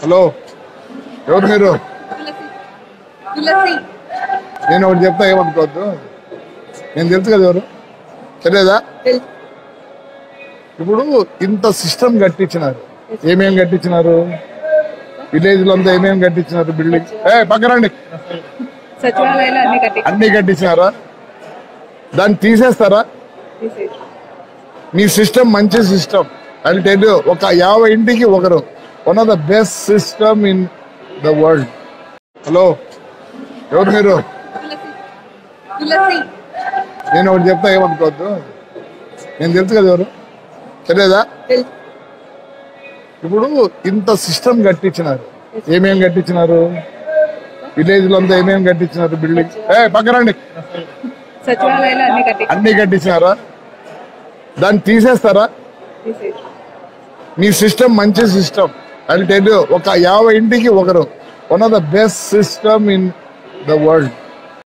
hello ఎవరు మీరు తులసి నేను ఒకటి చెప్తా ఏమనుకోవద్దు నేను తెలుసు కదా ఎవరు తెలియదా తెలుసు ఇప్పుడు ఇంత సిస్టమ్ కట్టించినారు ఏమేం కట్టించినారు విలేజ్ లో అంతా ఏమేం కట్టించినారు బిల్డింగ్ ఏ పక్కరండి సచివాలయాలు అన్ని కట్టి అన్ని కట్టించినారా దాన్ని తీసేస్తారా తీసేసి మీ సిస్టమ్ మంచి సిస్టమ్ అని తెలియదు ఒక యాభై ఇంటికి ఒకరు one of the best system in the world hello ఎవరు మీరు తులసి తులసి నేను ఒకటి చెప్తా ఏమనుకోవద్దు నేను తెలుసు కదా ఎవరు తెలియదా తెలుసు ఇప్పుడు ఇంత సిస్టమ్ కట్టించినారు ఏమేం కట్టించినారు విలేజ్ లో అంతా ఏమేం కట్టించినారు బిల్డింగ్ ఏ పక్కరండి సచివాలయాలు అన్ని కట్టి అన్ని కట్టించినారా దాన్ని తీసేస్తారా తీసేసి మీ సిస్టమ్ మంచి సిస్టమ్ అని తెలియదు ఒక యాభై ఇంటికి ఒకరు one of the best system in the world